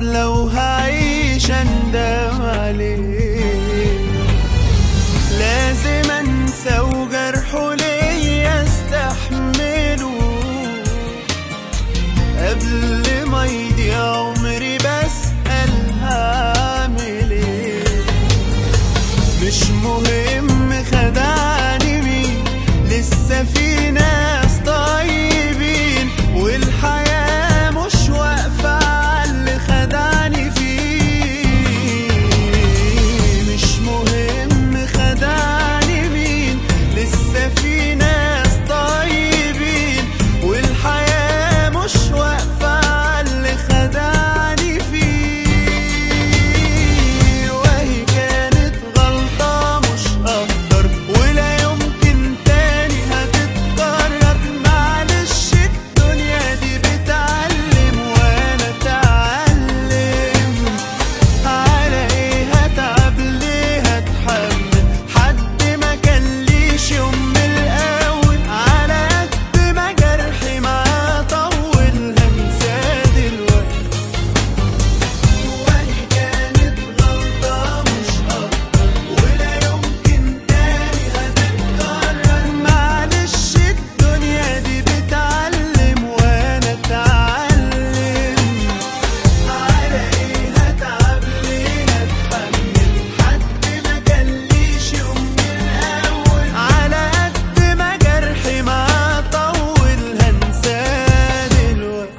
طب لو هعيش اندم عليه لازم انسى وجرحه ليا استحمله قبل ما يضيع عمري بسأل هعمل ايه مش مهم خدعني مين لسه في ناس طيبين والحياة مش واقفة على اللي خدعني فيه مش مهم خدعني مين لسه في ناس طيبين والحياة مش واقفة على اللي خدعني فيه وهي كانت غلطة مش أقدر ولا يمكن تاني هتتكرر معلش الدنيا دي بتعلم وأنا أتعلم على إيه هتعب ليه هتحمل حد ما كان ليش يوم من الأول على قد ما جرحي معاه طول هنساه دلوقتي وهي كانت غلطة مش أكتر ولا يمكن تاني هتتكرر معلش الدنيا دي بتعلم وأنا أتعلم على إيه هتعب ليه هتحمل حد ما كان ليش يوم من الأول على قد ما جرحي معاه طول هنساه دلوقتي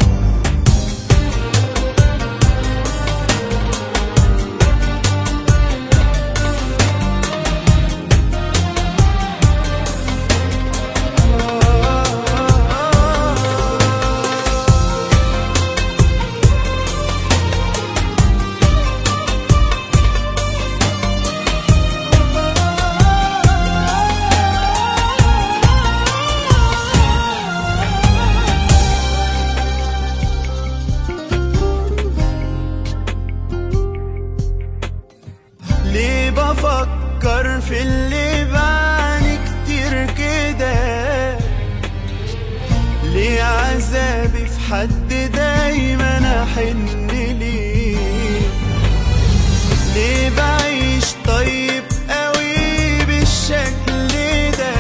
ليه بفكر في اللي بعاني كتير كده ليه عذابي في حد دايما احن ليه ليه بعيش طيب قوي بالشكل ده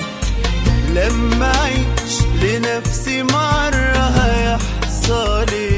لما اعيش لنفسي مرة هيحصل ايه